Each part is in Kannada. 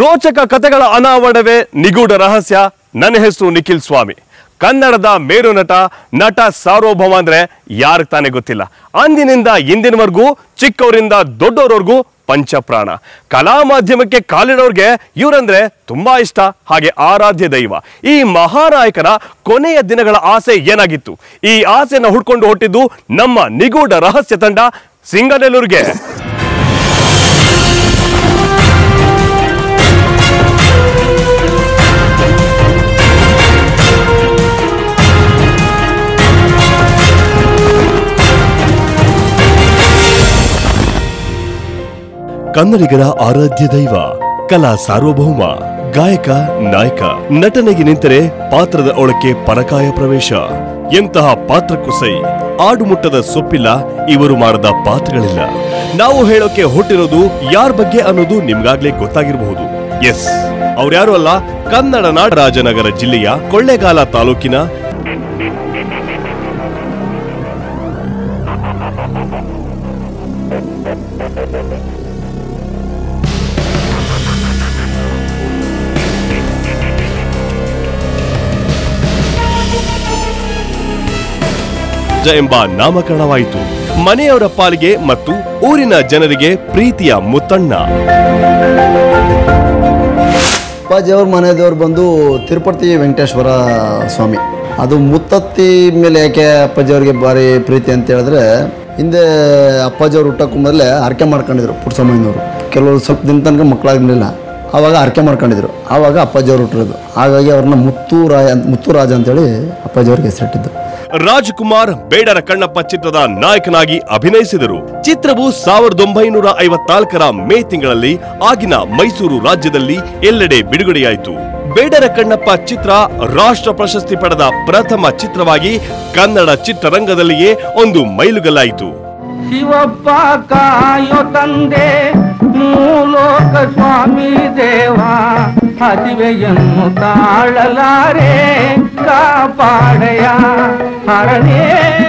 ರೋಚಕ ಕಥೆಗಳ ಅನಾವರಣವೇ ನಿಗೂಢ ರಹಸ್ಯ ನನ್ನ ಹೆಸರು ನಿಖಿಲ್ ಸ್ವಾಮಿ ಕನ್ನಡದ ಮೇರು ನಟ ನಟ ಸಾರ್ವಭೌಮ ಅಂದ್ರೆ ಯಾರಿಗೆ ತಾನೇ ಗೊತ್ತಿಲ್ಲ ಅಂದಿನಿಂದ ಇಂದಿನವರೆಗೂ ಚಿಕ್ಕವರಿಂದ ದೊಡ್ಡವರವರೆಗೂ ಪಂಚಪ್ರಾಣ ಕಲಾ ಮಾಧ್ಯಮಕ್ಕೆ ಕಾಲಿಡೋರ್ಗೆ ಇವರಂದ್ರೆ ತುಂಬಾ ಇಷ್ಟ ಹಾಗೆ ಆರಾಧ್ಯ ದೈವ ಈ ಮಹಾನಾಯಕರ ಕೊನೆಯ ದಿನಗಳ ಆಸೆ ಏನಾಗಿತ್ತು ಈ ಆಸೆನ ಹುಡ್ಕೊಂಡು ಹೊಟ್ಟಿದ್ದು ನಮ್ಮ ನಿಗೂಢ ರಹಸ್ಯ ತಂಡ ಸಿಂಗನೆಲ್ಲೂರಿಗೆ ಕನ್ನಡಿಗರ ಆರಾಧ್ಯ ದೈವ ಕಲಾ ಸಾರ್ವಭೌಮ ಗಾಯಕ ನಾಯಕ ನಟನೆಗೆ ನಿಂತರೆ ಪಾತ್ರದ ಒಳಕ್ಕೆ ಪರಕಾಯ ಪ್ರವೇಶ ಎಂತಹ ಪಾತ್ರಕ್ಕೂ ಸೈ ಆಡುಮುಟ್ಟದ ಸೊಪ್ಪಿಲ್ಲ ಇವರು ಮಾಡದ ಪಾತ್ರಗಳಿಲ್ಲ ನಾವು ಹೇಳೋಕೆ ಹೊಟ್ಟಿರೋದು ಯಾರ ಬಗ್ಗೆ ಅನ್ನೋದು ನಿಮ್ಗಾಗ್ಲೇ ಗೊತ್ತಾಗಿರಬಹುದು ಎಸ್ ಅವ್ರ್ಯಾರು ಅಲ್ಲ ಕನ್ನಡ ನಾಡರಾಜನಗರ ಜಿಲ್ಲೆಯ ಕೊಳ್ಳೇಗಾಲ ತಾಲೂಕಿನ ರಾಜ ಎಂಬ ನಾಮಕರಣವಾಯಿತು ಮನೆಯವರ ಪಾಲಿಗೆ ಮತ್ತು ಊರಿನ ಜನರಿಗೆ ಪ್ರೀತಿಯ ಮುತ್ತಣ್ಣ ಅಪ್ಪಾಜಿಯವ್ರ ಮನೆ ದೇವ್ರು ಬಂದು ತಿರುಪತಿ ವೆಂಕಟೇಶ್ವರ ಸ್ವಾಮಿ ಅದು ಮುತ್ತತ್ತಿ ಮೇಲೆ ಯಾಕೆ ಅಪ್ಪಾಜಿಯವ್ರಿಗೆ ಭಾರಿ ಪ್ರೀತಿ ಅಂತ ಹೇಳಿದ್ರೆ ಹಿಂದೆ ಅಪ್ಪಾಜಿಯವ್ರು ಹುಟ್ಟಕ್ಕೂ ಮೊದಲೇ ಹರಕೆ ಮಾಡ್ಕೊಂಡಿದ್ರು ಪುಟ್ಸಮ್ಮನವರು ಕೆಲವರು ಸ್ವಲ್ಪ ದಿನ ತನಕ ಮಕ್ಕಳಾಗಲಿಲ್ಲ ಆವಾಗ ಹರಕೆ ಮಾಡ್ಕೊಂಡಿದ್ರು ಆವಾಗ ಅಪ್ಪಾಜಿಯವ್ರು ಹುಟ್ಟಿರೋದು ಹಾಗಾಗಿ ಅವ್ರನ್ನ ಮುತ್ತು ರಾಯ ಮುತ್ತು ರಾಜ ಅಂತೇಳಿ ಅಪ್ಪಾಜಿಯವ್ರಿಗೆ ಹೆಸರಿಟ್ಟಿದ್ದು ರಾಜ್ಕುಮಾರ್ ಬೇಡರ ಕಣ್ಣಪ್ಪ ಚಿತ್ರದ ನಾಯಕನಾಗಿ ಅಭಿನಯಿಸಿದರು ಚಿತ್ರವು ಸಾವಿರದ ಒಂಬೈನೂರ ಐವತ್ನಾಲ್ಕರ ಮೇ ತಿಂಗಳಲ್ಲಿ ಆಗಿನ ಮೈಸೂರು ರಾಜ್ಯದಲ್ಲಿ ಎಲ್ಲೆಡೆ ಬಿಡುಗಡೆಯಾಯಿತು ಬೇಡರ ಕಣ್ಣಪ್ಪ ಚಿತ್ರ ರಾಷ್ಟ್ರ ಪ್ರಶಸ್ತಿ ಪಡೆದ ಪ್ರಥಮ ಚಿತ್ರವಾಗಿ ಕನ್ನಡ ಚಿತ್ರರಂಗದಲ್ಲಿಯೇ ಒಂದು ಮೈಲುಗಲ್ಲಾಯಿತು ಶಿವಪ್ಪ ಕಾಯೋ ತಂದೆ ಮೂಲೋಕ ಸ್ವಾಮಿ ದೇವ ಹದಿವೆಯನ್ನು ತಾಳಲಾರೆ ಕಾಪಾಡಯ ಹರಣೇ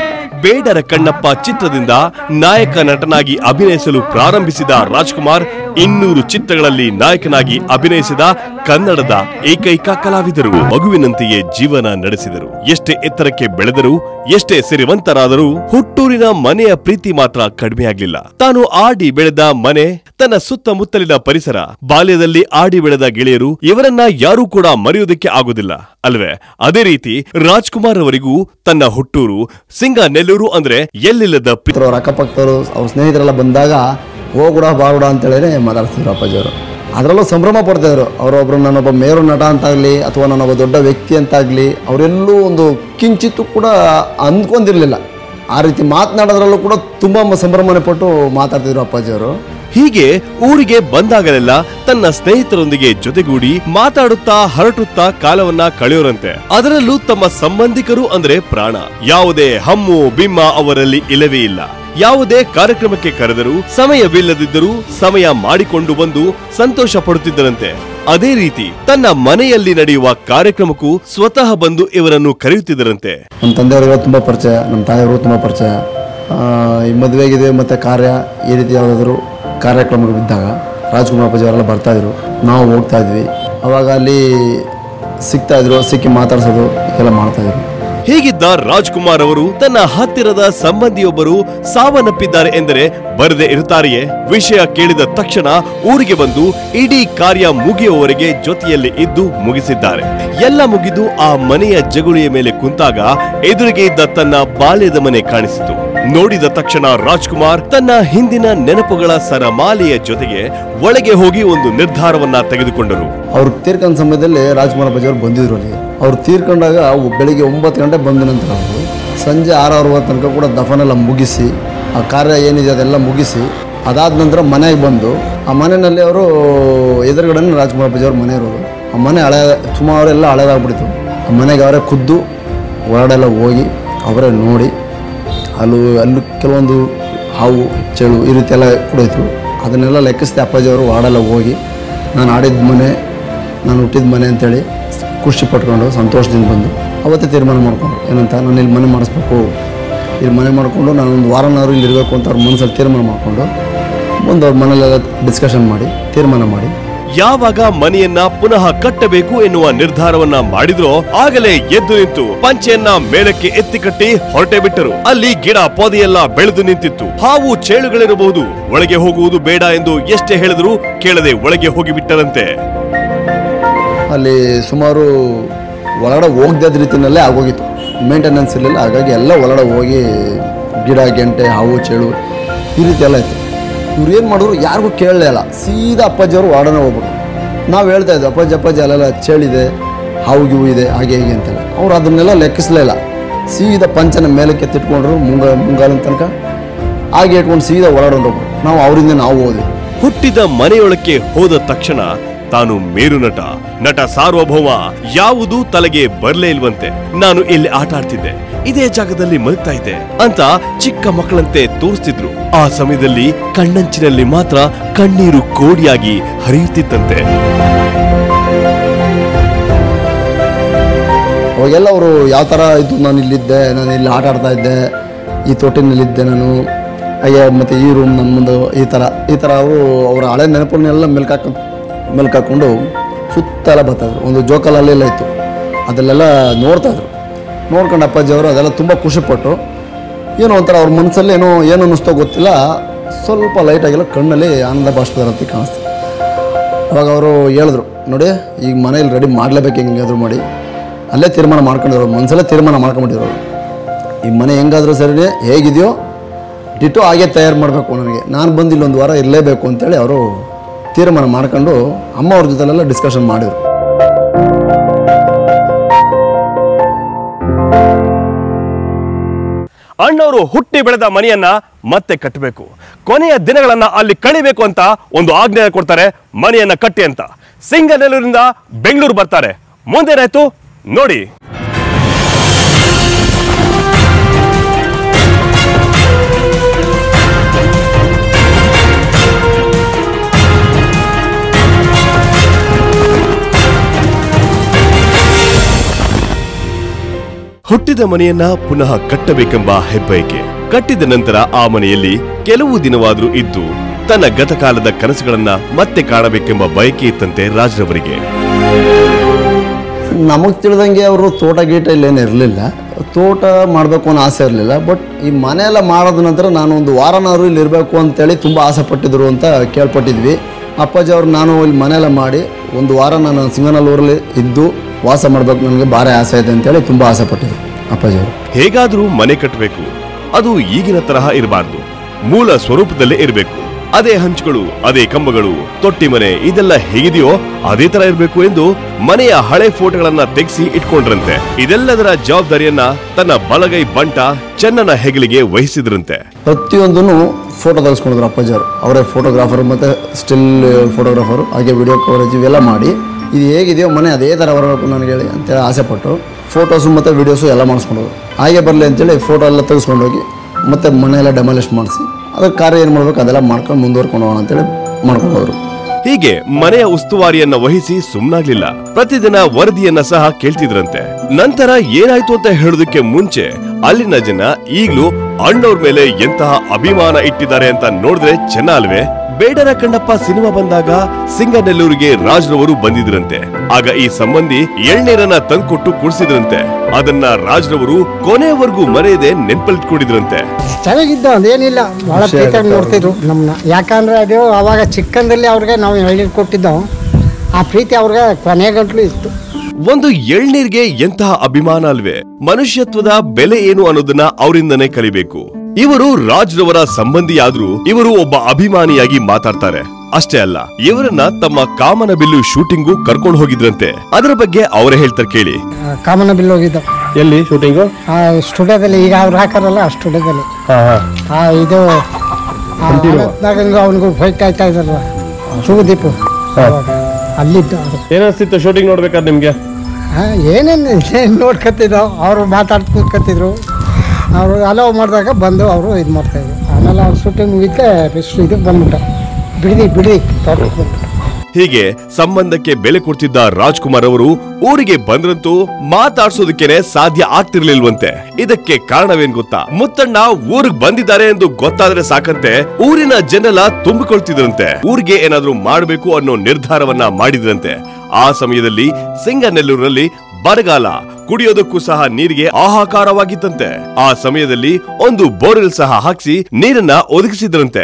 ಬೇಡರ ಕಣ್ಣಪ್ಪ ಚಿತ್ರದಿಂದ ನಾಯಕ ನಟನಾಗಿ ಅಭಿನಯಿಸಲು ಪ್ರಾರಂಭಿಸಿದ ರಾಜ್ಕುಮಾರ್ ಇನ್ನೂರು ಚಿತ್ರಗಳಲ್ಲಿ ನಾಯಕನಾಗಿ ಅಭಿನಯಿಸಿದ ಕನ್ನಡದ ಏಕೈಕ ಕಲಾವಿದರು ಮಗುವಿನಂತೆಯೇ ಜೀವನ ನಡೆಸಿದರು ಎಷ್ಟೇ ಎತ್ತರಕ್ಕೆ ಬೆಳೆದರೂ ಎಷ್ಟೇ ಸಿರಿವಂತರಾದರೂ ಹುಟ್ಟೂರಿನ ಮನೆಯ ಪ್ರೀತಿ ಮಾತ್ರ ಕಡಿಮೆಯಾಗಲಿಲ್ಲ ತಾನು ಆಡಿ ಬೆಳೆದ ಮನೆ ತನ್ನ ಸುತ್ತಮುತ್ತಲಿನ ಪರಿಸರ ಬಾಲ್ಯದಲ್ಲಿ ಆಡಿ ಬೆಳೆದ ಗೆಳೆಯರು ಇವರನ್ನ ಯಾರೂ ಕೂಡ ಮರೆಯುವುದಕ್ಕೆ ಆಗುದಿಲ್ಲ ಅಲ್ವೇ ಅದೇ ರೀತಿ ರಾಜ್ಕುಮಾರ್ ಅವರಿಗೂ ತನ್ನ ಹುಟ್ಟೂರು ಸಿಂಗ ನೆಲ್ಲೂರು ಅಂದ್ರೆ ಎಲ್ಲಿಲ್ಲದ ಪ್ರೀತಿ ಅವ್ರ ಅಕ್ಕಪಕ್ಕದವರು ಅವ್ರ ಸ್ನೇಹಿತರೆಲ್ಲ ಬಂದಾಗ ಹೋಗುಡ ಬಾರುಡ ಅಂತೇಳಿ ಮಾತಾಡ್ತಿದ್ರು ಅಪ್ಪಾಜಿಯವರು ಅದರಲ್ಲೂ ಸಂಭ್ರಮ ಪಡ್ತಾಯಿದ್ರು ಅವರೊಬ್ಬರು ನಾನೊಬ್ಬ ಮೇರು ನಟ ಅಂತಾಗಲಿ ಅಥವಾ ನಾನೊಬ್ಬ ದೊಡ್ಡ ವ್ಯಕ್ತಿ ಅಂತಾಗಲಿ ಅವರೆಲ್ಲೂ ಒಂದು ಕಿಂಚಿತ್ತು ಕೂಡ ಅಂದ್ಕೊಂಡಿರಲಿಲ್ಲ ಆ ರೀತಿ ಮಾತನಾಡೋದ್ರಲ್ಲೂ ಕೂಡ ತುಂಬ ಸಂಭ್ರಮನೆ ಪಟ್ಟು ಮಾತಾಡ್ತಿದ್ರು ಅಪ್ಪಾಜಿಯವರು ಹೀಗೆ ಊರಿಗೆ ಬಂದಾಗಲೆಲ್ಲ ತನ್ನ ಸ್ನೇಹಿತರೊಂದಿಗೆ ಜೊತೆಗೂಡಿ ಮಾತಾಡುತ್ತಾ ಹರಟುತ್ತಾ ಕಾಲವನ್ನ ಕಳೆಯೋರಂತೆ ಅದರಲ್ಲೂ ತಮ್ಮ ಸಂಬಂಧಿಕರು ಅಂದ್ರೆ ಪ್ರಾಣ ಯಾವುದೇ ಹಮ್ಮು ಬಿಮ್ಮ ಅವರಲ್ಲಿ ಇಲ್ಲವೇ ಇಲ್ಲ ಯಾವುದೇ ಕಾರ್ಯಕ್ರಮಕ್ಕೆ ಕರೆದರೂ ಸಮಯವಿಲ್ಲದಿದ್ದರೂ ಸಮಯ ಮಾಡಿಕೊಂಡು ಬಂದು ಸಂತೋಷ ಪಡುತ್ತಿದ್ದರಂತೆ ಅದೇ ರೀತಿ ತನ್ನ ಮನೆಯಲ್ಲಿ ನಡೆಯುವ ಕಾರ್ಯಕ್ರಮಕ್ಕೂ ಸ್ವತಃ ಬಂದು ಇವರನ್ನು ಕರೆಯುತ್ತಿದ್ದರಂತೆ ನಮ್ಮ ತಂದೆಯವರಿಗೂ ತುಂಬ ಪರಿಚಯ ನಮ್ಮ ತಾಯಿಯವರು ತುಂಬ ಪರಿಚಯ ಆ, ಈ ಮದುವೆಗಿದೆ ಮತ್ತು ಕಾರ್ಯ ಈ ರೀತಿ ಯಾವುದಾದ್ರು ಕಾರ್ಯಕ್ರಮಗಳು ಬಿದ್ದಾಗ ರಾಜ್ಕುಮಾರ್ ಅಪ್ಪಾಜಿ ಅವರೆಲ್ಲ ಬರ್ತಾಯಿದ್ರು ನಾವು ಹೋಗ್ತಾ ಇದ್ವಿ ಅವಾಗ ಅಲ್ಲಿ ಸಿಗ್ತಾಯಿದ್ರು ಸಿಕ್ಕಿ ಮಾತಾಡ್ಸೋದು ಎಲ್ಲ ಮಾಡ್ತಾಯಿದ್ರು ಹೀಗಿದ್ದ ರಾಜ್ಕುಮಾರ್ ಅವರು ತನ್ನ ಹತ್ತಿರದ ಸಂಬಂಧಿಯೊಬ್ಬರು ಸಾವನ್ನಪ್ಪಿದ್ದಾರೆ ಎಂದರೆ ಬರದೆ ಇರುತ್ತಾರೆಯೇ ವಿಷಯ ಕೇಳಿದ ತಕ್ಷಣ ಊರಿಗೆ ಬಂದು ಇಡೀ ಕಾರ್ಯ ಮುಗಿಯುವವರೆಗೆ ಜೊತೆಯಲ್ಲಿ ಇದ್ದು ಮುಗಿಸಿದ್ದಾರೆ ಎಲ್ಲ ಮುಗಿದು ಆ ಮನೆಯ ಜಗುಳಿಯ ಮೇಲೆ ಕುಂತಾಗ ಎದುರಿಗೆ ಇದ್ದ ತನ್ನ ಬಾಲ್ಯದ ಮನೆ ಕಾಣಿಸಿತು ನೋಡಿದ ತಕ್ಷಣ ರಾಜ್ಕುಮಾರ್ ತನ್ನ ಹಿಂದಿನ ನೆನಪುಗಳ ಸರಮಾಲೆಯ ಜೊತೆಗೆ ಒಳಗೆ ಹೋಗಿ ಒಂದು ನಿರ್ಧಾರವನ್ನ ತೆಗೆದುಕೊಂಡರು ಅವ್ರು ತೀರ್ಕೊಂಡ ಸಮಯದಲ್ಲಿ ರಾಜ್ಕುಮಾರ್ ಅಪ್ಪಾಜಿ ಅವ್ರು ಬಂದಿದ್ರು ಅಲ್ಲಿ ಅವ್ರು ತೀರ್ಕೊಂಡಾಗ ಅವು ಬೆಳಿಗ್ಗೆ ಒಂಬತ್ತು ಗಂಟೆ ಬಂದ ನಂತರ ಅವರು ಸಂಜೆ ಆರು ಅರವತ್ತು ತನಕ ಕೂಡ ದಫನೆಲ್ಲ ಮುಗಿಸಿ ಆ ಕಾರ್ಯ ಏನಿದೆ ಅದೆಲ್ಲ ಮುಗಿಸಿ ಅದಾದ ನಂತರ ಮನೆಗೆ ಬಂದು ಆ ಮನೆಯಲ್ಲಿ ಅವರು ಎದುರುಗಡೆ ರಾಜ್ಕುಮಾರ್ ಅಪ್ಪಾಜಿ ಅವ್ರ ಮನೆ ಇರೋದು ಆ ಮನೆ ಹಳೆ ಸುಮಾರು ಎಲ್ಲ ಹಳೇದಾಗ್ಬಿಡ್ತು ಆ ಮನೆಗೆ ಅವರೇ ಖುದ್ದು ಹೊರಡೆಲ್ಲ ಹೋಗಿ ಅವರೇ ನೋಡಿ ಅಲ್ಲೂ ಅಲ್ಲೂ ಕೆಲವೊಂದು ಹಾವು ಚೇಳು ಈ ರೀತಿ ಎಲ್ಲ ಕೂಡ ಇತ್ತು ಅದನ್ನೆಲ್ಲ ಲೆಕ್ಕಿಸ್ದೆ ಅಪ್ಪಾಜಿ ಅವರು ವಾಡೆಲ್ಲ ಹೋಗಿ ನಾನು ಆಡಿದ ಮನೆ ನಾನು ಹುಟ್ಟಿದ ಮನೆ ಅಂತೇಳಿ ಖುಷಿ ಪಟ್ಕೊಂಡು ಸಂತೋಷದಿಂದ ಬಂದು ಅವತ್ತೇ ತೀರ್ಮಾನ ಮಾಡ್ಕೊಂಡು ಏನಂತ ನಾನು ಇಲ್ಲಿ ಮನೆ ಮಾಡಿಸ್ಬೇಕು ಇಲ್ಲಿ ಮನೆ ಮಾಡಿಕೊಂಡು ನಾನು ಒಂದು ವಾರನಾದ್ರು ಇಲ್ಲಿ ಇರಬೇಕು ಅಂತ ಅವ್ರ ಮನಸ್ಸಲ್ಲಿ ತೀರ್ಮಾನ ಮಾಡಿಕೊಂಡು ಮುಂದೆ ಅವ್ರ ಮನೇಲೆಲ್ಲ ಡಿಸ್ಕಷನ್ ಮಾಡಿ ತೀರ್ಮಾನ ಮಾಡಿ ಯಾವಾಗ ಮನೆಯನ್ನ ಪುನಃ ಕಟ್ಟಬೇಕು ಎನ್ನುವ ನಿರ್ಧಾರವನ್ನ ಮಾಡಿದ್ರೋ ಆಗಲೇ ಎದ್ದು ನಿಂತು ಪಂಚೆಯನ್ನ ಮೇಲಕ್ಕೆ ಎತ್ತಿ ಕಟ್ಟಿ ಹೊರಟೆ ಬಿಟ್ಟರು ಅಲ್ಲಿ ಗಿಡ ಪೊದೆಯೆಲ್ಲ ಬೆಳೆದು ನಿಂತಿತ್ತು ಹಾವು ಚೇಳುಗಳಿರಬಹುದು ಒಳಗೆ ಹೋಗುವುದು ಬೇಡ ಎಂದು ಎಷ್ಟೇ ಹೇಳಿದ್ರು ಕೇಳದೆ ಒಳಗೆ ಹೋಗಿಬಿಟ್ಟರಂತೆ ಅಲ್ಲಿ ಸುಮಾರು ಒಳಗಡೆ ಹೋಗ್ದದ ರೀತಿಯಲ್ಲೇ ಆಗೋಗಿತ್ತು ಮೇಂಟೆನೆನ್ಸ್ ಇರಲಿಲ್ಲ ಹಾಗಾಗಿ ಎಲ್ಲ ಒಳಗಡೆ ಹೋಗಿ ಗಿಡ ಗೆಂಟೆ ಹಾವು ಚೇಳು ಈ ರೀತಿ ಎಲ್ಲ ಇತ್ತು ಇವ್ರು ಏನು ಮಾಡಿದ್ರು ಯಾರಿಗೂ ಕೇಳಲೇ ಇಲ್ಲ ಸೀದಾ ಅಪ್ಪಾಜಿಯವರು ವಾರ್ಡನೆ ಹೋಗ್ಬಿಟ್ರು ನಾವು ಹೇಳ್ತಾ ಇದ್ವಿ ಅಪ್ಪಾಜಿ ಅಪ್ಪಾಜಿ ಅಲ್ಲೆಲ್ಲ ಚೇಳಿದೆ ಹಾವು ಗಿವು ಇದೆ ಹಾಗೆ ಹೀಗೆ ಅಂತೆಲ್ಲ ಅವ್ರು ಅದನ್ನೆಲ್ಲ ಲೆಕ್ಕಿಸಲೇ ಇಲ್ಲ ಸೀದಾ ಪಂಚನ ಮೇಲಕ್ಕೆ ತಿಟ್ಕೊಂಡ್ರು ಮುಂಗ ಮುಂಗಾಲಿನ ತನಕ ಹಾಗೆ ಇಟ್ಕೊಂಡು ಸೀದಾ ಒಳಗಡೆ ಹೊಂಟೋಗ್ರು ನಾವು ಅವರಿಂದ ನಾವು ಹೋದ್ವಿ ಹುಟ್ಟಿದ ಮನೆಯೊಳಕ್ಕೆ ಹೋದ ತಕ್ಷಣ ತಾನು ಮೇರು ನಟ ನಟ ಸಾರ್ವಭೌಮ ಯಾವುದೂ ತಲೆಗೆ ಬರ್ಲೇ ಇಲ್ವಂತೆ ನಾನು ಇಲ್ಲಿ ಆಟ ಆಡ್ತಿದ್ದೆ ಇದೇ ಜಾಗದಲ್ಲಿ ಮಲಗ್ತಾ ಇದ್ದೆ ಅಂತ ಚಿಕ್ಕ ಮಕ್ಕಳಂತೆ ತೋರಿಸ್ತಿದ್ರು ಆ ಸಮಯದಲ್ಲಿ ಕಣ್ಣಂಚಿನಲ್ಲಿ ಮಾತ್ರ ಕಣ್ಣೀರು ಕೋಡಿಯಾಗಿ ಹರಿಯುತ್ತಿತ್ತಂತೆ ಅವಾಗೆಲ್ಲ ಅವರು ಯಾವ ಥರ ಇದ್ದು ನಾನು ಇಲ್ಲಿದ್ದೆ ನಾನು ಇಲ್ಲಿ ಆಟ ಆಡ್ತಾ ಇದ್ದೆ ಈ ತೊಟ್ಟಿನಲ್ಲಿದ್ದೆ ನಾನು ಹಾಗೆ ಮತ್ತು ಈ ರೂಮ್ ನನ್ನ ಮುಂದೆ ಈ ಥರ ಈ ಥರ ಅವರು ಅವರ ಹಳೆ ನೆನಪನ್ನೆಲ್ಲ ಮೆಲ್ಕಾಕ ಮೆಲ್ಕಾಕೊಂಡು ಸುತ್ತೆಲ್ಲ ಬರ್ತಾಯಿದ್ರು ಒಂದು ಜೋಕಾಲಲ್ಲೆಲ್ಲ ಇತ್ತು ಅದಲ್ಲೆಲ್ಲ ನೋಡ್ತಾಯಿದ್ರು ನೋಡ್ಕೊಂಡು ಅಪ್ಪಾಜಿ ಅವರು ಅದೆಲ್ಲ ತುಂಬ ಖುಷಿಪಟ್ಟು ಏನೋ ಒಂಥರ ಅವ್ರ ಮನಸ್ಸಲ್ಲಿ ಏನೋ ಏನು ಅನ್ನಿಸ್ತೋ ಗೊತ್ತಿಲ್ಲ ಸ್ವಲ್ಪ ಲೈಟಾಗೆಲ್ಲ ಕಣ್ಣಲ್ಲಿ ಆನಂದ ಬಾಷ್ಪದಂತೆ ಕಾಣಿಸ್ತು ಅವಾಗ ಅವರು ಹೇಳಿದ್ರು ನೋಡಿ ಈಗ ಮನೇಲಿ ರೆಡಿ ಮಾಡಲೇಬೇಕು ಹೆಂಗಾದ್ರು ಮಾಡಿ ಅಲ್ಲೇ ತೀರ್ಮಾನ ಮಾಡ್ಕೊಂಡಿರೋ ಮನಸ್ಸಲ್ಲೇ ತೀರ್ಮಾನ ಮಾಡ್ಕೊಂಬಿಟ್ಟಿರೋರು ಈ ಮನೆ ಹೆಂಗಾದ್ರೂ ಸರಿ ಹೇಗಿದೆಯೋ ಡಿಟೋ ಹಾಗೆ ತಯಾರು ಮಾಡಬೇಕು ನನಗೆ ನಾನು ಬಂದು ಇಲ್ಲೊಂದು ವಾರ ಇರಲೇಬೇಕು ಅಂತೇಳಿ ಅವರು ತೀರ್ಮಾನ ಮಾಡ್ಕೊಂಡು ಅಮ್ಮ ಅವ್ರ ಜೊತೆಲೆಲ್ಲ ಡಿಸ್ಕಷನ್ ಮಾಡಿದರು ಅಣ್ಣವರು ಹುಟ್ಟಿ ಬೆಳೆದ ಮನೆಯನ್ನ ಮತ್ತೆ ಕಟ್ಟಬೇಕು ಕೊನೆಯ ದಿನಗಳನ್ನ ಅಲ್ಲಿ ಕಳಿಬೇಕು ಅಂತ ಒಂದು ಆಜ್ಞೆ ಕೊಡ್ತಾರೆ ಮನೆಯನ್ನ ಕಟ್ಟಿ ಅಂತ ಸಿಂಗನೆಲ್ಲೂರಿಂದ ಬೆಂಗಳೂರು ಬರ್ತಾರೆ ಮುಂದೇನಾಯ್ತು ನೋಡಿ ಹುಟ್ಟಿದ ಮನೆಯನ್ನ ಪುನಃ ಕಟ್ಟಬೇಕೆಂಬ ಹೆಬ್ಬಯಕೆ ಕಟ್ಟಿದ ನಂತರ ಆ ಮನೆಯಲ್ಲಿ ಕೆಲವು ದಿನವಾದ್ರೂ ಇದ್ದು ತನ್ನ ಗತಕಾಲದ ಕನಸುಗಳನ್ನ ಮತ್ತೆ ಕಾಣಬೇಕೆಂಬ ಬಯಕೆ ಇತ್ತಂತೆ ರಾಜ್ರವರಿಗೆ ನಮಗೆ ತಿಳಿದಂಗೆ ಅವರು ತೋಟ ಗೀಟ ಇಲ್ಲೇನು ಇರಲಿಲ್ಲ ತೋಟ ಮಾಡಬೇಕು ಅನ್ನೋ ಆಸೆ ಇರಲಿಲ್ಲ ಬಟ್ ಈ ಮನೆ ಎಲ್ಲ ಮಾಡಿದ ನಂತರ ನಾನು ಒಂದು ವಾರನಾದ್ರು ಇಲ್ಲಿ ಇರಬೇಕು ಅಂತೇಳಿ ತುಂಬ ಆಸೆ ಪಟ್ಟಿದ್ರು ಅಂತ ಕೇಳ್ಪಟ್ಟಿದ್ವಿ ಅಪ್ಪಾಜಿ ಅವ್ರು ನಾನು ಇಲ್ಲಿ ಮನೆ ಎಲ್ಲ ಮಾಡಿ ಒಂದು ವಾರ ನಾನು ಸಿಂಗನಲ್ಲೂರಲ್ಲಿ ಇದ್ದು ವಾಸ ಮಾಡಬೇಕು ನನಗೆ ಭಾರಿ ಆಸೆ ಇದೆ ಅಂತೇಳಿ ತುಂಬ ಆಸೆ ಪಟ್ಟಿದ್ರು ಅಪ್ಪಾಜಿ ಅವರು ಹೇಗಾದ್ರೂ ಮನೆ ಕಟ್ಟಬೇಕು ಅದು ಈಗಿನ ತರಹ ಇರಬಾರ್ದು ಮೂಲ ಸ್ವರೂಪದಲ್ಲೇ ಇರಬೇಕು ಅದೇ ಹಂಚುಗಳು ಅದೇ ಕಂಬಗಳು ತೊಟ್ಟಿ ಮನೆ ಇದೆಲ್ಲ ಹೇಗಿದೆಯೋ ಅದೇ ತರ ಇರಬೇಕು ಎಂದು ಮನೆಯ ಹಳೆ ಫೋಟೋಗಳನ್ನ ತೆಗೆಸಿ ಇಟ್ಕೊಂಡ್ರಂತೆ ಇದೆಲ್ಲದರ ಜವಾಬ್ದಾರಿಯನ್ನ ತನ್ನ ಬಲಗೈ ಬಂಟ ಚೆನ್ನನ ಹೆಗಲಿಗೆ ವಹಿಸಿದ್ರಂತೆ ಪ್ರತಿಯೊಂದನ್ನು ಫೋಟೋ ತೆಗೆಸ್ಕೊಂಡಿದ್ರು ಅಪ್ಪಾಜಿ ಅವರು ಅವರೇ ಫೋಟೋಗ್ರಾಫರ್ ಮತ್ತು ಸ್ಟಿಲ್ ಫೋಟೋಗ್ರಾಫರು ಹಾಗೆ ವಿಡಿಯೋ ಕವರೇಜ್ ಇವೆಲ್ಲ ಮಾಡಿ ಇದು ಹೇಗಿದೆಯೋ ಮನೆ ಅದೇ ಥರ ಬರಬೇಕು ನನಗೆ ಹೇಳಿ ಅಂತೇಳಿ ಆಸೆಪಟ್ಟು ಫೋಟೋಸು ಮತ್ತು ವೀಡಿಯೋಸು ಎಲ್ಲ ಮಾಡಿಸ್ಕೊಂಡೋರು ಹಾಗೆ ಬರಲಿ ಅಂತೇಳಿ ಫೋಟೋ ಎಲ್ಲ ತೆಗೆಸ್ಕೊಂಡೋಗಿ ಮತ್ತು ಮನೆ ಎಲ್ಲ ಡೆಮಾಲಿಷ್ ಮಾಡಿಸಿ ಅದಕ್ಕೆ ಕಾರ್ಯ ಏನು ಮಾಡ್ಬೇಕು ಅದೆಲ್ಲ ಮಾಡ್ಕೊಂಡು ಮುಂದುವರ್ಕೊಂಡು ಹೋಗೋಣ ಅಂತೇಳಿ ಮಾಡ್ಕೊಂಡು ಹೋದ್ರು ಹೀಗೆ ಮನೆಯ ಉಸ್ತುವಾರಿಯನ್ನ ವಹಿಸಿ ಸುಮ್ನಾಗ್ಲಿಲ್ಲ ಪ್ರತಿದಿನ ವರದಿಯನ್ನ ಸಹ ಕೇಳ್ತಿದ್ರಂತೆ ನಂತರ ಏನಾಯ್ತು ಅಂತ ಹೇಳೋದಕ್ಕೆ ಮುಂಚೆ ಅಲ್ಲಿನ ಜನ ಈಗ್ಲೂ ಅಣ್ಣವ್ರ ಮೇಲೆ ಎಂತಹ ಅಭಿಮಾನ ಇಟ್ಟಿದ್ದಾರೆ ಅಂತ ನೋಡಿದ್ರೆ ಚೆನ್ನ ಅಲ್ವೇ ಬೇಡರ ಕಣ್ಣಪ್ಪ ಸಿನಿಮಾ ಬಂದಾಗ ಸಿಂಗನೆಲ್ಲೂರಿಗೆ ರಾಜ್ರವರು ಬಂದಿದ್ರಂತೆ ಆಗ ಈ ಸಂಬಂಧಿ ಎಳ್ನೀರನ್ನ ತಂದ್ಕೊಟ್ಟು ಕುಡಿಸಿದ್ರಂತೆ ಅದನ್ನ ರಾಜ್ರವರು ಕೊನೆಯವರೆಗೂ ಮರೆಯದೆ ನೆನ್ಪಲ್ಲಿಟ್ಕೊಂಡಿದ್ರಂತೆ ಚೆನ್ನಾಗಿದ್ದ ಅದೇನಿಲ್ಲ ಭಾಳ ಪ್ರೀತಿಯಾಗಿ ನೋಡ್ತಿದ್ರು ನಮ್ಮನ್ನ ಯಾಕಂದ್ರೆ ಅದು ಅವಾಗ ಚಿಕ್ಕಂದಲ್ಲಿ ಅವ್ರಿಗೆ ನಾವು ಎಳ್ನೀರು ಕೊಟ್ಟಿದ್ದೆವು ಆ ಪ್ರೀತಿ ಅವ್ರಿಗೆ ಕೊನೆಗಂಟ್ಲು ಇತ್ತು ಒಂದು ಎಳ್ನೀರ್ಗೆ ಎಂತಹ ಅಭಿಮಾನ ಅಲ್ವೇ ಮನುಷ್ಯತ್ವದ ಬೆಲೆ ಏನು ಅನ್ನೋದನ್ನ ಅವರಿಂದನೇ ಕಲಿಬೇಕು ಇವರು ರಾಜ್ರವರ ಸಂಬಂಧಿಯಾದ್ರೂ ಇವರು ಒಬ್ಬ ಅಭಿಮಾನಿಯಾಗಿ ಮಾತಾಡ್ತಾರೆ ಅಷ್ಟೇ ಅಲ್ಲ ಇವರನ್ನ ತಮ್ಮ ಕಾಮನ ಬಿಲ್ಲು ಶೂಟಿಂಗು ಕರ್ಕೊಂಡು ಹೋಗಿದ್ರಂತೆ ಅದರ ಬಗ್ಗೆ ಅವರೇ ಹೇಳ್ತಾರೆ ಕೇಳಿ ಆ, ಕಾಮನ ಬಿಲ್ ಹೋಗಿದ್ದು ಎಲ್ಲಿ ಶೂಟಿಂಗು ಆ ಸ್ಟುಡಿಯೋದಲ್ಲಿ ಈಗ ಅವ್ರು ಹಾಕಾರಲ್ಲ ಆ ಸ್ಟುಡಿಯೋದಲ್ಲಿ ಆ ಇದು ಅವನಿಗೂ ಫೈಟ್ ಆಯ್ತಾ ಇದ್ರಲ್ಲ ಶಿವದೀಪು ಅವಾಗ ಅಲ್ಲಿದ್ದು ಅದು ಏನಿಸ್ತಿತ್ತು ಶೂಟಿಂಗ್ ನೋಡ್ಬೇಕಾದ್ರೆ ನಿಮ್ಗೆ ಆ, ಏನೇನು ಏನ್ ನೋಡ್ಕೊತಿದ್ದೋ ಅವರು ಮಾತಾಡ್ಕೊತಿದ್ರು ಅವರು ಅಲೋವ್ ಮಾಡಿದಾಗ ಬಂದು ಅವರು ಇದು ಮಾಡ್ತಾಯಿದ್ರು ಆಮೇಲೆ ಅವ್ರು ಶೂಟಿಂಗ್ ಮುಗಿತೆ ಬೆಸ್ಟ್ ಇದಕ್ಕೆ ಬಂದ್ಬಿಟ್ಟು ಬಿಡದಿ ಬಿಡದಿ ತೋಟಕ್ಕೆ ಬಂದ್ಬಿಟ್ಟು ಹೀಗೆ ಸಂಬಂಧಕ್ಕೆ ಬೆಲೆ ಕೊಡ್ತಿದ್ದ ರಾಜ್ಕುಮಾರ್ ಅವರು ಊರಿಗೆ ಬಂದ್ರಂತೂ ಮಾತಾಡ್ಸೋದಕ್ಕೇನೆ ಸಾಧ್ಯ ಆಗ್ತಿರ್ಲಿಲ್ವಂತೆ ಇದಕ್ಕೆ ಕಾರಣವೇನ್ ಗೊತ್ತಾ ಮುತ್ತಣ್ಣ ಊರಿಗೆ ಬಂದಿದ್ದಾರೆ ಎಂದು ಗೊತ್ತಾದ್ರೆ ಸಾಕಂತೆ ಊರಿನ ಜನರೆಲ್ಲ ತುಂಬಿಕೊಳ್ತಿದ್ರಂತೆ ಊರಿಗೆ ಏನಾದ್ರೂ ಮಾಡ್ಬೇಕು ಅನ್ನೋ ನಿರ್ಧಾರವನ್ನ ಮಾಡಿದ್ರಂತೆ ಆ ಸಮಯದಲ್ಲಿ ಸಿಂಗನೆಲ್ಲೂರಿನಲ್ಲಿ ಬರಗಾಲ ಕುಡಿಯೋದಕ್ಕೂ ಸಹ ನೀರಿಗೆ ಆಹಾಕಾರವಾಗಿತ್ತಂತೆ ಆ ಸಮಯದಲ್ಲಿ ಒಂದು ಬೋರ್ವೆಲ್ ಸಹ ಹಾಕಿಸಿ ನೀರನ್ನ ಒದಗಿಸಿದ್ರಂತೆ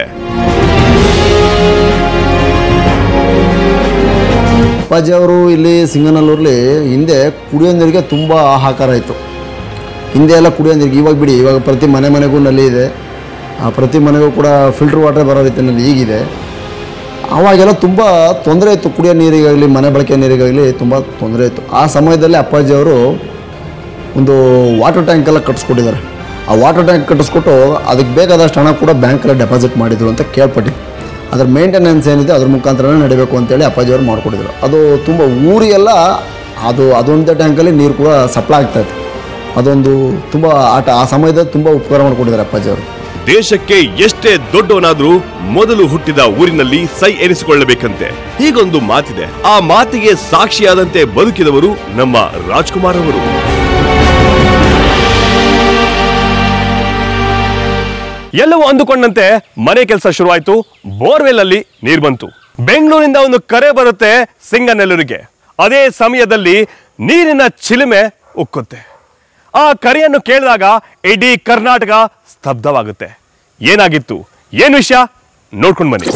ಅಪ್ಪಾಜಿ ಅವರು ಇಲ್ಲಿ ಸಿಂಗನಲ್ಲೂರಲ್ಲಿ ಹಿಂದೆ ಕುಡಿಯೋ ನೀರಿಗೆ ತುಂಬ ಹಾಹಾಕಾರ ಇತ್ತು ಹಿಂದೆ ಎಲ್ಲ ಕುಡಿಯೋ ನೀರಿಗೆ ಇವಾಗ ಬಿಡಿ ಇವಾಗ ಪ್ರತಿ ಮನೆ ಮನೆಗೂ ನಲ್ಲಿ ಇದೆ ಆ ಪ್ರತಿ ಮನೆಗೂ ಕೂಡ ಫಿಲ್ಟರ್ ವಾಟರ್ ಬರೋ ರೀತಿಯಲ್ಲಿ ಈಗಿದೆ ಅವಾಗೆಲ್ಲ ತುಂಬ ತೊಂದರೆ ಇತ್ತು ಕುಡಿಯೋ ನೀರಿಗಾಗಲಿ ಮನೆ ಬಳಕೆ ನೀರಿಗಾಗಲಿ ತುಂಬ ತೊಂದರೆ ಇತ್ತು ಆ ಸಮಯದಲ್ಲಿ ಅಪ್ಪಾಜಿ ಅವರು ಒಂದು ವಾಟರ್ ಟ್ಯಾಂಕ್ ಎಲ್ಲ ಕಟ್ಟಿಸ್ಕೊಟ್ಟಿದ್ದಾರೆ ಆ ವಾಟರ್ ಟ್ಯಾಂಕ್ ಕಟ್ಟಿಸ್ಕೊಟ್ಟು ಅದಕ್ಕೆ ಬೇಕಾದಷ್ಟು ಹಣ ಕೂಡ ಬ್ಯಾಂಕಲ್ಲಿ ಡೆಪಾಸಿಟ್ ಮಾಡಿದ್ರು ಅಂತ ಕೇಳ್ಪಟ್ಟಿದ್ದೆ ಅದ್ರ ಮೇಂಟೆನೆನ್ಸ್ ಏನಿದೆ ಅದ್ರ ಮುಖಾಂತರನೇ ನಡಿಬೇಕು ಅಂತೇಳಿ ಅಪ್ಪಾಜಿಯವರು ಮಾಡಿಕೊಟ್ಟಿದ್ರು ಅದು ತುಂಬ ಊರಿಗೆಲ್ಲ ಅದು ಅದೊಂದೇ ಟ್ಯಾಂಕಲ್ಲಿ ನೀರು ಕೂಡ ಸಪ್ಲೈ ಆಗ್ತಾಯಿತ್ತು ಅದೊಂದು ತುಂಬ ಆಟ ಆ ಸಮಯದಲ್ಲಿ ತುಂಬ ಉಪಕಾರ ಮಾಡಿಕೊಟ್ಟಿದ್ದಾರೆ ಅಪ್ಪಾಜಿಯವರು ದೇಶಕ್ಕೆ ಎಷ್ಟೇ ದೊಡ್ಡವನಾದ್ರೂ ಮೊದಲು ಹುಟ್ಟಿದ ಊರಿನಲ್ಲಿ ಸೈ ಎನಿಸಿಕೊಳ್ಳಬೇಕಂತೆ ಹೀಗೊಂದು ಮಾತಿದೆ ಆ ಮಾತಿಗೆ ಸಾಕ್ಷಿಯಾದಂತೆ ಬದುಕಿದವರು ನಮ್ಮ ರಾಜ್ಕುಮಾರ್ ಅವರು ಎಲ್ಲವೂ ಅಂದುಕೊಂಡಂತೆ ಮನೆ ಕೆಲಸ ಶುರುವಾಯ್ತು ಬೋರ್ವೆಲ್ ಅಲ್ಲಿ ನೀರ್ ಬಂತು ಬೆಂಗಳೂರಿಂದ ಒಂದು ಕರೆ ಬರುತ್ತೆ ಸಿಂಗನೆಲ್ಲೂರಿಗೆ ಅದೇ ಸಮಯದಲ್ಲಿ ನೀರಿನ ಚಿಲುಮೆ ಉಕ್ಕುತ್ತೆ ಆ ಕರೆಯನ್ನು ಕೇಳಿದಾಗ ಇಡೀ ಕರ್ನಾಟಕ ಸ್ತಬ್ಧವಾಗುತ್ತೆ ಏನಾಗಿತ್ತು ಏನ್ ವಿಷಯ ನೋಡ್ಕೊಂಡ್ ಬನ್ನಿ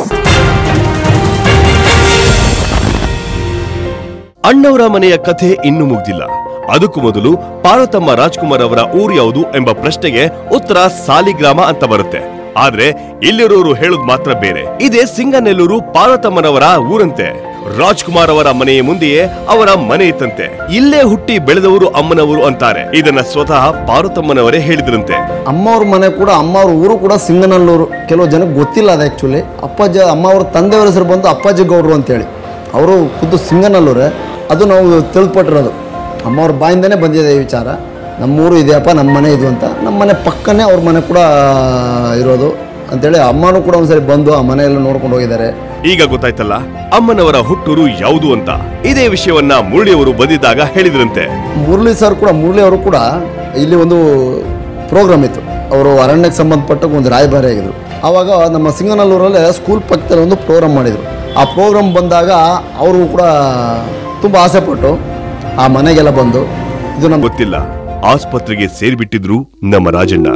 ಅಣ್ಣವರ ಮನೆಯ ಕಥೆ ಇನ್ನೂ ಮುಗ್ದಿಲ್ಲ ಅದಕ್ಕೂ ಮೊದಲು ಪಾರ್ವತಮ್ಮ ರಾಜ್ಕುಮಾರ್ ಅವರ ಊರು ಯಾವುದು ಎಂಬ ಪ್ರಶ್ನೆಗೆ ಉತ್ತರ ಸಾಲಿಗ್ರಾಮ ಅಂತ ಬರುತ್ತೆ ಆದ್ರೆ ಇಲ್ಲಿರೋರು ಹೇಳೋದು ಮಾತ್ರ ಬೇರೆ ಇದೇ ಸಿಂಗನೆಲ್ಲೂರು ಪಾರ್ವತಮ್ಮನವರ ಊರಂತೆ ರಾಜ್ಕುಮಾರ್ ಅವರ ಮನೆಯ ಮುಂದೆಯೇ ಅವರ ಮನೆ ಇತ್ತಂತೆ ಇಲ್ಲೇ ಹುಟ್ಟಿ ಬೆಳೆದವರು ಅಮ್ಮನವರು ಅಂತಾರೆ ಇದನ್ನ ಸ್ವತಃ ಪಾರ್ವತಮ್ಮನವರೇ ಹೇಳಿದ್ರಂತೆ ಅಮ್ಮವ್ರ ಮನೆ ಕೂಡ ಅಮ್ಮವ್ರ ಊರು ಕೂಡ ಸಿಂಗನಲ್ಲೂರು ಕೆಲವು ಜನಕ್ಕೆ ಗೊತ್ತಿಲ್ಲ ಅದು ಆ್ಯಕ್ಚುಲಿ ಅಪ್ಪಾಜಿ ಅಮ್ಮ ಅವ್ರ ತಂದೆಯವ್ರ ಹೆಸರು ಬಂದು ಅಪ್ಪಾಜಿ ಗೌಡ್ರು ಅಂತೇಳಿ ಅವರು ಖುದ್ದು ಸಿಂಗನಲ್ಲೂರೇ ಅದು ನಾವು ತಿಳಿದ್ಪಟ್ಟಿರೋದು ಅಮ್ಮವ್ರ ಬಾಯಿಂದನೇ ಬಂದಿದೆ ಈ ವಿಚಾರ ನಮ್ಮೂರು ಇದೆಯಪ್ಪ ನಮ್ಮ ಮನೆ ಇದು ಅಂತ ನಮ್ಮ ಮನೆ ಪಕ್ಕನೇ ಅವ್ರ ಮನೆ ಕೂಡ ಇರೋದು ಅಂತೇಳಿ ಅಮ್ಮನೂ ಕೂಡ ಒಂದ್ಸರಿ ಬಂದು ಆ ಮನೆಯೆಲ್ಲ ನೋಡ್ಕೊಂಡು ಹೋಗಿದ್ದಾರೆ ಈಗ ಗೊತ್ತಾಯ್ತಲ್ಲ ಅಮ್ಮನವರ ಹುಟ್ಟೂರು ಯಾವುದು ಅಂತ ಇದೇ ವಿಷಯವನ್ನ ಮುರಳಿಯವರು ಬಂದಿದ್ದಾಗ ಹೇಳಿದ್ರಂತೆ ಮುರಳಿ ಸರ್ ಕೂಡ ಮುರಳಿ ಅವರು ಕೂಡ ಇಲ್ಲಿ ಒಂದು ಪ್ರೋಗ್ರಾಮ್ ಇತ್ತು ಅವರು ಅರಣ್ಯಕ್ಕೆ ಸಂಬಂಧಪಟ್ಟ ಒಂದು ರಾಯಭಾರಿ ಆಗಿದ್ರು ಆವಾಗ ನಮ್ಮ ಸಿಂಗನಲ್ಲೂರಲ್ಲೇ ಸ್ಕೂಲ್ ಪಕ್ಕದಲ್ಲಿ ಒಂದು ಪ್ರೋಗ್ರಾಮ್ ಮಾಡಿದರು ಆ ಪ್ರೋಗ್ರಾಮ್ ಬಂದಾಗ ಅವರು ಕೂಡ ತುಂಬ ಆಸೆಪಟ್ಟು ಆ ಮನೆಗೆಲ್ಲ ಬಂದು ಇದು ನಮ್ಮ ಗೊತ್ತಿಲ್ಲ ಆಸ್ಪತ್ರೆಗೆ ಸೇರ್ಬಿಟ್ಟಿದ್ರು ನಮ್ಮ ರಾಜಣ್ಣ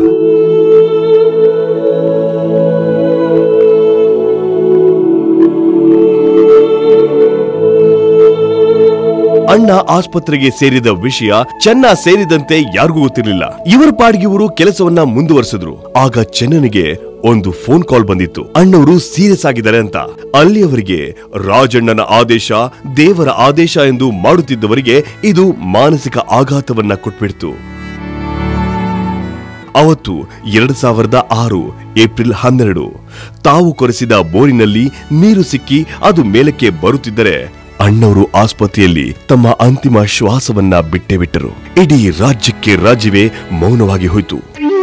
ಅಣ್ಣ ಆಸ್ಪತ್ರೆಗೆ ಸೇರಿದ ವಿಷಯ ಚೆನ್ನ ಸೇರಿದಂತೆ ಯಾರಿಗೂ ಗೊತ್ತಿರಲಿಲ್ಲ ಇವರ ಪಾಡಿಗೆ ಇವರು ಕೆಲಸವನ್ನ ಮುಂದುವರಿಸಿದ್ರು ಆಗ ಚೆನ್ನನಿಗೆ ಒಂದು ಫೋನ್ ಕಾಲ್ ಬಂದಿತ್ತು ಅಣ್ಣವರು ಸೀರಿಯಸ್ ಆಗಿದ್ದಾರೆ ಅಂತ ಅಲ್ಲಿಯವರಿಗೆ ರಾಜಣ್ಣನ ಆದೇಶ ದೇವರ ಆದೇಶ ಎಂದು ಮಾಡುತ್ತಿದ್ದವರಿಗೆ ಇದು ಮಾನಸಿಕ ಆಘಾತವನ್ನ ಕೊಟ್ಬಿಡ್ತು ಅವತ್ತು ಎರಡ್ ಸಾವಿರದ ಆರು ಏಪ್ರಿಲ್ ಹನ್ನೆರಡು ತಾವು ಕೊರೆಸಿದ ಬೋರಿನಲ್ಲಿ ನೀರು ಸಿಕ್ಕಿ ಅದು ಮೇಲಕ್ಕೆ ಬರುತ್ತಿದ್ದರೆ ಅಣ್ಣವರು ಆಸ್ಪತ್ರೆಯಲ್ಲಿ ತಮ್ಮ ಅಂತಿಮ ಶ್ವಾಸವನ್ನ ಬಿಟ್ಟೇ ಬಿಟ್ಟರು ಇಡೀ ರಾಜ್ಯಕ್ಕೆ ರಾಜ್ಯವೇ ಮೌನವಾಗಿ ಹೋಯಿತು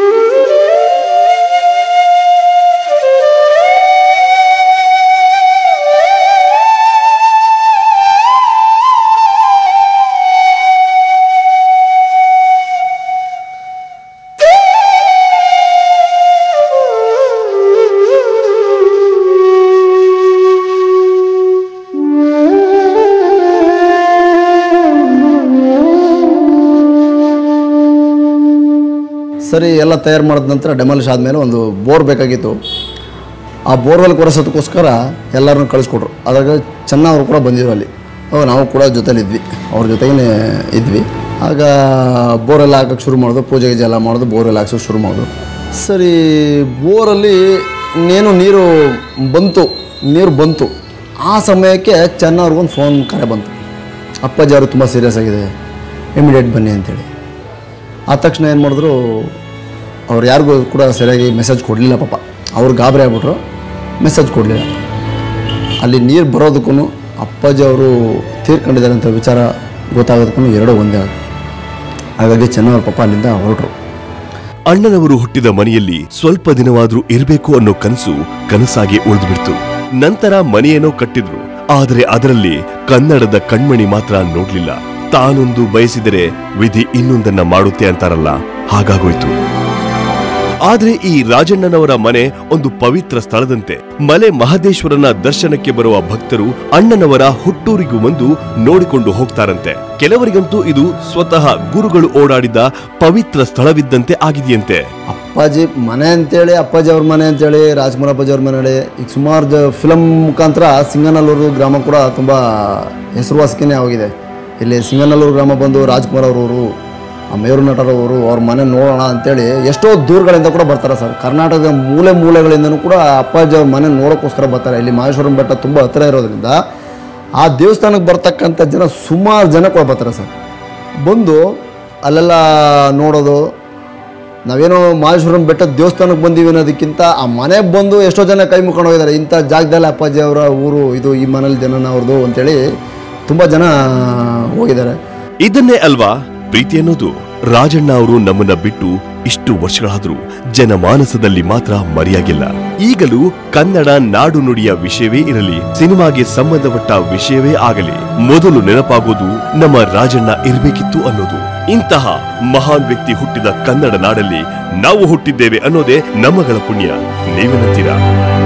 ಸರಿ ಎಲ್ಲ ತಯಾರು ಮಾಡಿದ ನಂತರ ಡೆಮಾಲಿಷ್ ಆದಮೇಲೆ ಒಂದು ಬೋರ್ ಬೇಕಾಗಿತ್ತು ಆ ಬೋರ್ವೆಲ್ ಕೊರೆಸೋದಕ್ಕೋಸ್ಕರ ಎಲ್ಲರನ್ನೂ ಕಳಿಸ್ಕೊಟ್ರು ಅದಾಗ ಚೆನ್ನವರು ಕೂಡ ಬಂದಿದ್ರು ಅಲ್ಲಿ ಅವಾಗ ನಾವು ಕೂಡ ಜೊತೆಲಿದ್ವಿ ಅವ್ರ ಜೊತೆಗೇ ಇದ್ವಿ ಆಗ ಬೋರೆಲ್ಲ ಹಾಕೋಕ್ಕೆ ಶುರು ಮಾಡೋದು ಪೂಜೆ ಗೀಜೆ ಎಲ್ಲ ಮಾಡೋದು ಬೋರೆಲ್ಲ ಹಾಕ್ಸೋಕೆ ಶುರು ಮಾಡೋದು ಸರಿ ಬೋರಲ್ಲಿ ಇನ್ನೇನು ನೀರು ಬಂತು ನೀರು ಬಂತು ಆ ಸಮಯಕ್ಕೆ ಚೆನ್ನವ್ರಿಗೊಂದು ಫೋನ್ ಕರೆ ಬಂತು ಅಪ್ಪಾಜಿ ಅವರು ತುಂಬ ಸೀರಿಯಸ್ ಆಗಿದೆ ಇಮಿಡಿಯೇಟ್ ಬನ್ನಿ ಅಂತೇಳಿ ಆದ ತಕ್ಷಣ ಏನು ಮಾಡಿದ್ರು ಅವ್ರು ಯಾರಿಗೂ ಕೂಡ ಸರಿಯಾಗಿ ಮೆಸೇಜ್ ಕೊಡಲಿಲ್ಲ ಪಾಪ ಅವ್ರು ಗಾಬರಿ ಆಗ್ಬಿಟ್ರು ಮೆಸೇಜ್ ಕೊಡಲಿಲ್ಲ ಅಲ್ಲಿ ನೀರು ಬರೋದಕ್ಕೂ ಅಪ್ಪಾಜಿ ಅವರು ತೀರ್ಕೊಂಡಿದ್ದಾರೆ ಅಂತ ವಿಚಾರ ಗೊತ್ತಾಗೋದಕ್ಕೂ ಎರಡೂ ಒಂದೇ ಆಗುತ್ತೆ ಹಾಗಾಗಿ ಚೆನ್ನವ್ರ ಪಾಪ ಅಲ್ಲಿಂದ ಹೊರಟರು ಅಣ್ಣನವರು ಹುಟ್ಟಿದ ಮನೆಯಲ್ಲಿ ಸ್ವಲ್ಪ ದಿನವಾದ್ರೂ ಇರಬೇಕು ಅನ್ನೋ ಕನಸು ಕನಸಾಗಿ ಉಳಿದುಬಿಡ್ತು ನಂತರ ಮನೆಯೇನೋ ಕಟ್ಟಿದ್ರು ಆದರೆ ಅದರಲ್ಲಿ ಕನ್ನಡದ ಕಣ್ಮಣಿ ಮಾತ್ರ ನೋಡ್ಲಿಲ್ಲ ತಾನೊಂದು ಬಯಸಿದರೆ ವಿಧಿ ಇನ್ನೊಂದನ್ನ ಮಾಡುತ್ತೆ ಅಂತಾರಲ್ಲ ಹಾಗಾಗೋಯ್ತು ಆದ್ರೆ ಈ ರಾಜಣ್ಣನವರ ಮನೆ ಒಂದು ಪವಿತ್ರ ಸ್ಥಳದಂತೆ ಮಲೆ ಮಹದೇಶ್ವರನ ದರ್ಶನಕ್ಕೆ ಬರುವ ಭಕ್ತರು ಅಣ್ಣನವರ ಹುಟ್ಟೂರಿಗೂ ಬಂದು ನೋಡಿಕೊಂಡು ಹೋಗ್ತಾರಂತೆ ಕೆಲವರಿಗಂತೂ ಇದು ಸ್ವತಃ ಗುರುಗಳು ಓಡಾಡಿದ ಪವಿತ್ರ ಸ್ಥಳವಿದ್ದಂತೆ ಆಗಿದೆಯಂತೆ ಅಪ್ಪಾಜಿ ಮನೆ ಅಂತೇಳಿ ಅಪ್ಪಾಜಿ ಅವ್ರ ಮನೆ ಅಂತೇಳಿ ರಾಜ್ಕುಮಾರ್ ಅಪ್ಪಾಜಿ ಅವ್ರ ಮನೆ ಈಗ ಸುಮಾರು ಜ ಫಿಲಮ್ ಮುಖಾಂತರ ಸಿಂಗನಲ್ಲೂರು ಗ್ರಾಮ ಕೂಡ ತುಂಬ ಹೆಸರುವಾಸಿಕೆನೇ ಆಗಿದೆ ಇಲ್ಲಿ ಸಿಂಗನಲ್ಲೂರು ಗ್ರಾಮ ಬಂದು ರಾಜ್ಕುಮಾರ್ ಅವರವರು ಆ ಮೇರು ನಟರವರು ಅವ್ರ ಮನೆ ನೋಡೋಣ ಅಂತೇಳಿ ಎಷ್ಟೋ ದೂರಗಳಿಂದ ಕೂಡ ಬರ್ತಾರೆ ಸರ್ ಕರ್ನಾಟಕದ ಮೂಲೆ ಮೂಲೆಗಳಿಂದನೂ ಕೂಡ ಅಪ್ಪಾಜಿ ಅವ್ರ ಮನೆ ನೋಡೋಕ್ಕೋಸ್ಕರ ಬರ್ತಾರೆ ಇಲ್ಲಿ ಮಹೇಶ್ವರಂ ಬೆಟ್ಟ ತುಂಬ ಹತ್ತಿರ ಇರೋದ್ರಿಂದ ಆ ದೇವಸ್ಥಾನಕ್ಕೆ ಬರ್ತಕ್ಕಂಥ ಜನ ಸುಮಾರು ಜನ ಕೂಡ ಬರ್ತಾರೆ ಸರ್ ಬಂದು ಅಲ್ಲೆಲ್ಲ ನೋಡೋದು ನಾವೇನೋ ಮಹೇಶ್ವರಂ ಬೆಟ್ಟದ ದೇವಸ್ಥಾನಕ್ಕೆ ಬಂದೀವಿ ಅನ್ನೋದಕ್ಕಿಂತ ಆ ಮನೆಗೆ ಬಂದು ಎಷ್ಟೋ ಜನ ಕೈ ಮುಕೊಂಡು ಹೋಗಿದ್ದಾರೆ ಇಂಥ ಜಾಗದಲ್ಲಿ ಅಪ್ಪಾಜಿ ಅವರ ಊರು ಇದು ಈ ಮನೇಲಿ ಜನನ ಅವ್ರದ್ದು ಅಂತೇಳಿ ತುಂಬ ಜನ ಹೋಗಿದ್ದಾರೆ ಇದನ್ನೇ ಅಲ್ವಾ ಪ್ರೀತಿ ಅನ್ನೋದು ರಾಜಣ್ಣ ಅವರು ನಮ್ಮನ್ನ ಬಿಟ್ಟು ಇಷ್ಟು ವರ್ಷಗಳಾದ್ರೂ ಜನಮಾನಸದಲ್ಲಿ ಮಾತ್ರ ಮರೆಯಾಗಿಲ್ಲ ಈಗಲೂ ಕನ್ನಡ ನಾಡು ನುಡಿಯ ವಿಷಯವೇ ಇರಲಿ ಸಿನಿಮಾಗೆ ಸಂಬಂಧಪಟ್ಟ ವಿಷಯವೇ ಆಗಲಿ ಮೊದಲು ನೆನಪಾಗೋದು ನಮ್ಮ ರಾಜಣ್ಣ ಇರಬೇಕಿತ್ತು ಅನ್ನೋದು ಇಂತಹ ಮಹಾನ್ ವ್ಯಕ್ತಿ ಹುಟ್ಟಿದ ಕನ್ನಡ ನಾಡಲ್ಲಿ ನಾವು ಹುಟ್ಟಿದ್ದೇವೆ ಅನ್ನೋದೇ ನಮ್ಮಗಳ ಪುಣ್ಯ ನೀವೇನಂತೀರಾ